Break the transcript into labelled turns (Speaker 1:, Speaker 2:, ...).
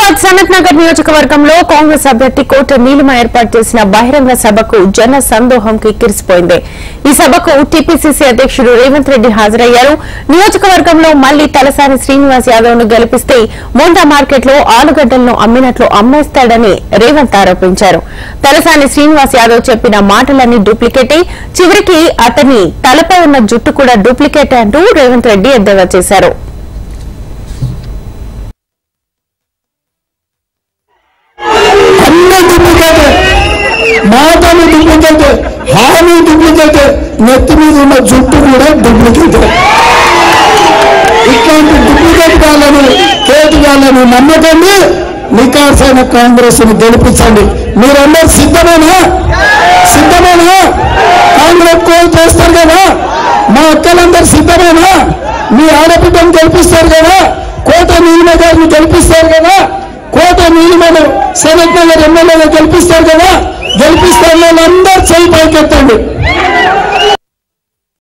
Speaker 1: హైదరాబాద్ సనత్ నగర్ నియోజకవర్గంలో కాంగ్రెస్ అభ్యర్థి కోట నీలిమ ఏర్పాటు చేసిన బహిరంగ సభకు జన సందోహం కిక్కిరిసిపోయింది ఈ సభకు టీపీసీసీ అధ్యక్షుడు రేవంత్ రెడ్డి హాజరయ్యారు నియోజకవర్గంలో మళ్లీ తలసాని శ్రీనివాస్ యాదవ్ ను గెలిపిస్తే మోండా మార్కెట్ లో ఆలుగడ్డలను అమ్మినట్లు అమ్మేస్తాడని రేవంత్ ఆరోపించారు తలసాని శ్రీనివాస్ యాదవ్ చెప్పిన మాటలన్నీ డూప్లికేటే చివరికి అతని తలపై ఉన్న జుట్టు కూడా డూప్లికేటే అంటూ రేవంత్ రెడ్డి ఎద్దేవా చేశారు
Speaker 2: అన్ని డూప్లికేట్ మాటలు డూప్లికేట్ హామీ డూప్లికేట్ నెత్తి మీద ఉన్న జుట్టు కూడా డూప్లికేట్ ఇట్లాంటి డూప్లికేట్ వాళ్ళని కేటు వాళ్ళని నమ్మకండి నికార్సైన కాంగ్రెస్ ని గెలిపించండి మీరందరూ సిద్ధమేనా సిద్ధమేనా కాంగ్రెస్ కోల్ చేస్తారు కదా మా అక్కలందరూ సిద్ధమేనా మీ ఆడబిడ్డను గెలిపిస్తారు కదా కోట నీలిమ గారిని గెలిపిస్తారు కదా కోట నీలిమను సెనెట్ నగర్ ఎమ్మెల్యేగా గెలిపిస్తారు కదా గెలిపిస్తారు వాళ్ళందరూ చేయి పైకెత్తండి